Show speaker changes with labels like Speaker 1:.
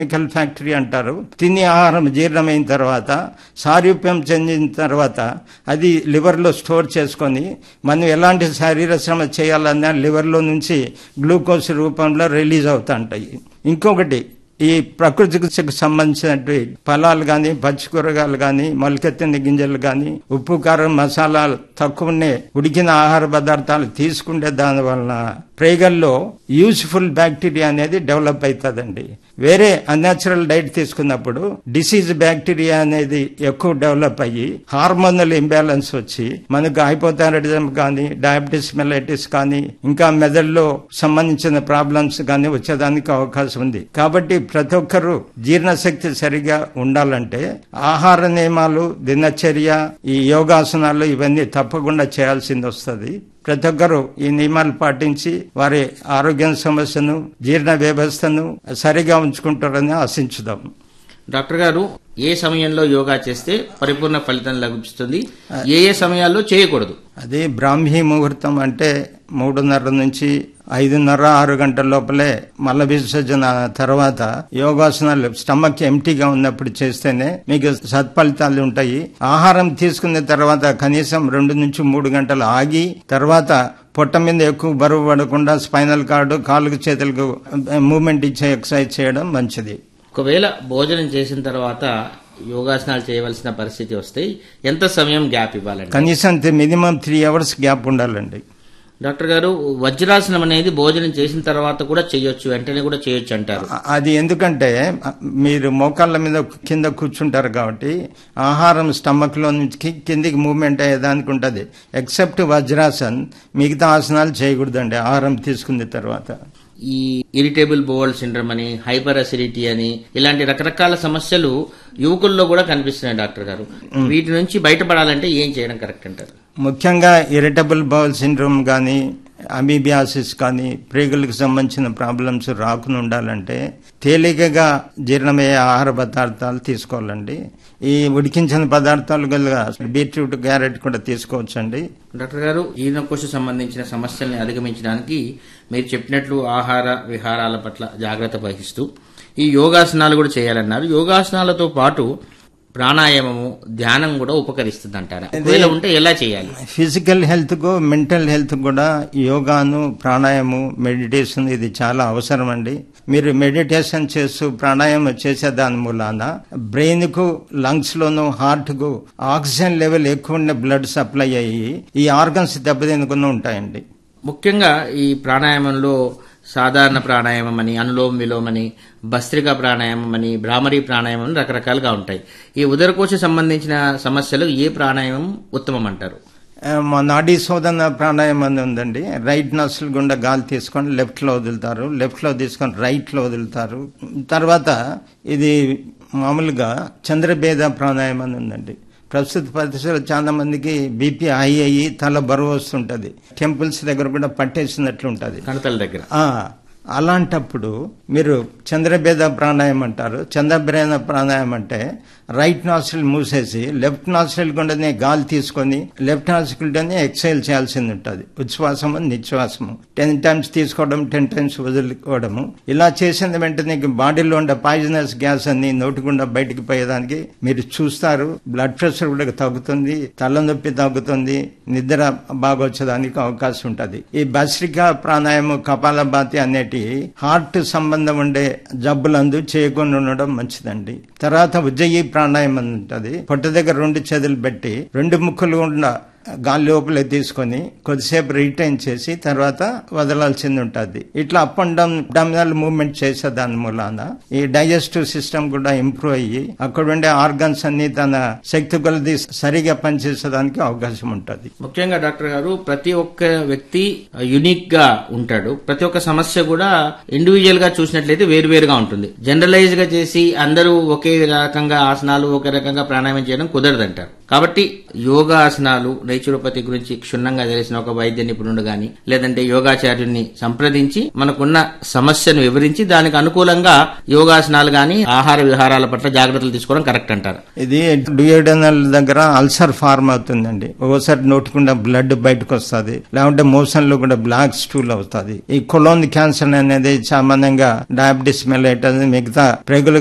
Speaker 1: chemical factory అంటారు తిని ఆహారం జీర్ణమైన తర్వాత సారూప్యం చెందిన తర్వాత అది లివర్లో స్టోర్ చేసుకొని మనం ఎలాంటి శారీర శ్రమ చేయాలన్నా లివర్లో నుంచి గ్లూకోజ్ రూపంలో రిలీజ్ అవుతా ఉంటాయి ఇంకొకటి ఈ ప్రకృతికి సంబంధించినటువంటి ఫలాలు కానీ పచ్చి కూరగాయలు కానీ మొలకెత్తిన గింజలు కానీ ఉప్పు కారం మసాలాలు తక్కువనే ఉడికిన ఆహార పదార్థాలు తీసుకుంటే దాని వలన ప్రేగల్లో యూస్ఫుల్ బ్యాక్టీరియా అనేది డెవలప్ అవుతుందండి వేరే అన్యాచురల్ డైట్ తీసుకున్నప్పుడు డిసీజ్ బ్యాక్టీరియా అనేది ఎక్కువ డెవలప్ అయ్యి హార్మోనల్ ఇంబ్యాలెన్స్ వచ్చి మనకు హైపోథైరాయిడిజం కానీ డయాబెటీస్ మెలైటిస్ కానీ ఇంకా మెదడులో సంబంధించిన ప్రాబ్లమ్స్ కానీ వచ్చేదానికి అవకాశం ఉంది కాబట్టి ప్రతి ఒక్కరూ జీర్ణశక్తి సరిగా ఉండాలంటే ఆహార నియమాలు దినచర్య ఈ యోగాసనాలు ఇవన్నీ తప్పకుండా చేయాల్సింది వస్తుంది ప్రతి ఒక్కరూ ఈ నియమాలు పాటించి వారి ఆరోగ్య సమస్యను జీర్ణ వ్యవస్థను సరిగా ఉంచుకుంటారని ఆశించుదాం
Speaker 2: డాక్టర్ గారు ఏ సమయంలో యోగా చేస్తే పరిపూర్ణ ఫలితం లభిస్తుంది ఏ ఏ సమయాల్లో చేయకూడదు
Speaker 1: అది బ్రాహ్మీ ముహూర్తం అంటే మూడున్నర నుంచి ఐదున్నర ఆరు గంటల లోపలే మల విసర్జన తర్వాత యోగాసనాలు స్టమక్ ఎంటీగా ఉన్నప్పుడు చేస్తేనే మీకు సత్ఫలితాలు ఉంటాయి ఆహారం తీసుకున్న తర్వాత కనీసం రెండు నుంచి మూడు గంటలు ఆగి తర్వాత పొట్ట మీద ఎక్కువ బరువు పడకుండా స్పైనల్ కార్డు కాళ్ళకు చేతులకు మూమెంట్ ఇచ్చే ఎక్సర్సైజ్ చేయడం మంచిది
Speaker 2: ఒకవేళ భోజనం చేసిన తర్వాత యోగాసనాలు చేయవలసిన పరిస్థితి వస్తే ఎంత సమయం గ్యాప్ ఇవ్వాలండి
Speaker 1: కనీసం మినిమం త్రీ అవర్స్ గ్యాప్ ఉండాలండి
Speaker 2: డాక్టర్ గారు వజ్రాసనం అనేది భోజనం చేసిన తర్వాత కూడా చేయొచ్చు వెంటనే కూడా చేయొచ్చు అంటారు
Speaker 1: అ- అది ఎందుకంటే అ, మీరు మోకాళ్ళ మీద కింద కూర్చుంటారు కాబట్టి ఆహారం స్టమక్ లో నుంచి కి- కిందికి మూవ్మెంట్ అయ్యేదానికి ఉంటుంది ఎక్సెప్ట్ వజ్రాసన్ మిగతా ఆసనాలు చేయకూడదండి ఆహారం తీసుకున్న తర్వాత
Speaker 2: ఈ ఇరిటేబుల్ బోవల్ సిండ్రమ్ అని హైపర్ అసిడిటీ అని ఇలాంటి రకరకాల సమస్యలు యువకుల్లో కూడా కనిపిస్తున్నాయి డాక్టర్ గారు వీటి నుంచి బయటపడాలంటే ఏం చేయడం కరెక్ట్ అంటారు
Speaker 1: ముఖ్యంగా ఇరిటబుల్ బౌల్ సిండ్రోమ్ కానీ అమీబియాసిస్ కానీ ప్రేగులకు సంబంధించిన ప్రాబ్లమ్స్ రాకుండా ఉండాలంటే తేలికగా జీర్ణమయ్యే ఆహార పదార్థాలు తీసుకోవాలండి ఈ ఉడికించిన పదార్థాలు గల బీట్రూట్ క్యారెట్ కూడా తీసుకోవచ్చండి
Speaker 2: డాక్టర్ గారు ఈనకోశ సంబంధించిన సమస్యల్ని అధిగమించడానికి మీరు చెప్పినట్లు ఆహార విహారాల పట్ల జాగ్రత్త వహిస్తూ ఈ యోగాసనాలు కూడా చేయాలన్నారు యోగాసనాలతో పాటు ప్రాణాయామము ధ్యానం కూడా ఉపకరిస్తుంది అంటారా ఒకవేళ ఉంటే ఎలా చేయాలి
Speaker 1: ఫిజికల్ హెల్త్ కు మెంటల్ హెల్త్ కూడా యోగాను ప్రాణాయామం మెడిటేషన్ ఇది చాలా అవసరం అండి మీరు మెడిటేషన్ చేస్తూ ప్రాణాయామం చేసే దాని మూలాన బ్రెయిన్ కు లంగ్స్ లోను హార్ట్ కు ఆక్సిజన్ లెవెల్ ఎక్కువ ఉండే బ్లడ్ సప్లై అయ్యి ఈ ఆర్గన్స్ దెబ్బతినకుండా ఉంటాయండి
Speaker 2: ముఖ్యంగా ఈ ప్రాణాయామంలో సాధారణ ప్రాణాయామం అని అనులోమ విలోమ అని భస్త్రికా ప్రాణాయామం అని భ్రామరీ ప్రాణాయామం అని రకరకాలుగా ఉంటాయి ఈ ఉదరకోశ సంబంధించిన సమస్యలు ఏ ప్రాణాయామం ఉత్తమం అంటారు
Speaker 1: ఆ, మా నాడీ శోధన ప్రాణాయామం అని ఉందండి రైట్ నస్సులు గుండా గాలి తీసుకొని లెఫ్ట్ లో వదులుతారు లెఫ్ట్ లో తీసుకొని రైట్ లో వదులుతారు తర్వాత ఇది మామూలుగా చంద్రభేద ప్రాణాయామం అని ఉందండి ప్రస్తుత పరిస్థితుల్లో చాలా మందికి బీపీ హై అయ్యి తల బరువు వస్తుంటది టెంపుల్స్ దగ్గర కూడా పట్టేసినట్లు ఉంటది
Speaker 2: కణతల దగ్గర
Speaker 1: ఆ, అలాంటప్పుడు మీరు చంద్రభేద ప్రాణాయామం అంటారు చంద్రభేద ప్రాణాయామం అంటే రైట్ నాస్ట్రిల్ మూసేసి లెఫ్ట్ నాస్ట్రిల్ గుండానే గాలి తీసుకొని లెఫ్ట్ నాస్ట్రిల్తోనే ఎక్సైల్ చేయాల్సింది ఉంటుంది ఉచ్ఛ్వాసము నిశ్వాసము టెన్ టైమ్స్ తీసుకోవడం టెన్ టైమ్స్ వదులుకోవడము ఇలా చేసిన వెంటనే బాడీలో ఉండే పాయిజనస్ గ్యాస్ అన్ని నోటి గుండా బయటికి పోయేదానికి మీరు చూస్తారు బ్లడ్ ప్రెషర్ కూడా తగ్గుతుంది తలనొప్పి తగ్గుతుంది నిద్ర బాగా వచ్చేదానికి అవకాశం ఉంటుంది ఈ భస్రిక ప్రాణాయామం కపాలభాతి అనేటి హార్ట్ సంబంధం ఉండే జబ్బులందు చేయకుండా ఉండడం మంచిదండి తర్వాత ఉజ్జయి ప్రాణాయామం ఉంటుంది పొట్ట దగ్గర రెండు చేతులు పెట్టి రెండు ముక్కులు ఉన్న గాలి లోపలే తీసుకొని కొద్దిసేపు రిటైన్ చేసి తర్వాత వదలాల్సింది ఉంటుంది ఇట్లా up and down abdominal movement చేసే దాని మూలాన ఈ డైజెస్టివ్ సిస్టమ్ కూడా ఇంప్రూవ్ అయ్యి అక్కడ ఉండే ఆర్గన్స్ అన్ని తన శక్తి కొలది సరిగా పనిచేసేదానికి అవకాశం ఉంటుంది
Speaker 2: ముఖ్యంగా డాక్టర్ గారు ప్రతి ఒక్క వ్యక్తి యునిక్ గా ఉంటాడు ప్రతి ఒక్క సమస్య కూడా ఇండివిజువల్ గా చూసినట్లయితే వేరువేరుగా ఉంటుంది జనరలైజ్ గా చేసి అందరూ ఒకే రకంగా ఆసనాలు ఒకే రకంగా ప్రాణాయామం చేయడం కుదరదంటారు కాబట్టి యోగాసనాలు నైచురోపతి గురించి క్షుణ్ణంగా తెలిసిన ఒక వైద్య నిపుణుడు గాని లేదంటే యోగాచార్యుని సంప్రదించి మనకున్న సమస్యను వివరించి దానికి అనుకూలంగా యోగాసనాలు గాని ఆహార విహారాల పట్ల జాగ్రత్తలు తీసుకోవడం కరెక్ట్ అంటారు
Speaker 1: ఇది డ్యూయడనల్ దగ్గర అల్సర్ ఫార్మ్ అవుతుందండి ఒకసారి నోటికుండా బ్లడ్ బయటకు వస్తుంది లేకుంటే మోషన్ లో కూడా బ్లాక్ స్టూల్ అవుతుంది ఈ కొలోన్ క్యాన్సర్ అనేది సామాన్యంగా డయాబెటీస్ మెలైట్ మిగతా రెగ్యులర్